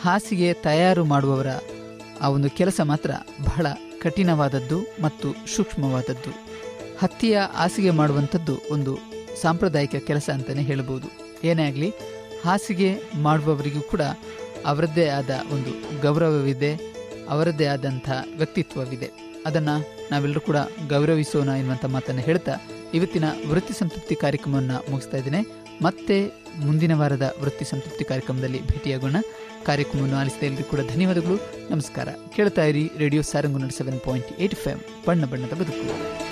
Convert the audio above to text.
ಹಾಸಿಗೆ ತಯಾರು ಮಾಡುವವರ ಆ ಒಂದು ಕೆಲಸ ಮಾತ್ರ ಬಹಳ ಕಠಿಣವಾದದ್ದು ಮತ್ತು ಸೂಕ್ಷ್ಮವಾದದ್ದು ಹತ್ತಿಯ ಹಾಸಿಗೆ ಮಾಡುವಂಥದ್ದು ಒಂದು ಸಾಂಪ್ರದಾಯಿಕ ಕೆಲಸ ಅಂತಲೇ ಹೇಳಬಹುದು ಏನೇ ಆಗಲಿ ಹಾಸಿಗೆ ಮಾಡುವವರಿಗೂ ಕೂಡ ಅವರದ್ದೇ ಆದ ಒಂದು ಗೌರವವಿದೆ ಅವರದ್ದೇ ಆದಂಥ ವ್ಯಕ್ತಿತ್ವವಿದೆ ಅದನ್ನು ನಾವೆಲ್ಲರೂ ಕೂಡ ಗೌರವಿಸೋಣ ಎನ್ನುವಂಥ ಮಾತನ್ನು ಹೇಳ್ತಾ ಇವತ್ತಿನ ವೃತ್ತಿ ಸಂತೃಪ್ತಿ ಕಾರ್ಯಕ್ರಮವನ್ನು ಮುಗಿಸ್ತಾ ಇದ್ದೇನೆ ಮತ್ತೆ ಮುಂದಿನ ವಾರದ ವೃತ್ತಿ ಸಂತೃಪ್ತಿ ಕಾರ್ಯಕ್ರಮದಲ್ಲಿ ಭೇಟಿಯಾಗೋಣ ಕಾರ್ಯಕ್ರಮವನ್ನು ಆಲಿಸಿದ ಎಲ್ಲರಿಗೂ ಕೂಡ ಧನ್ಯವಾದಗಳು ನಮಸ್ಕಾರ ಕೇಳ್ತಾ ಇರಿ ರೇಡಿಯೋ ಸಾರಂಗುನಡ್ seven point eight F M ಬಣ್ಣ ಬಣ್ಣದ ಬದುಕು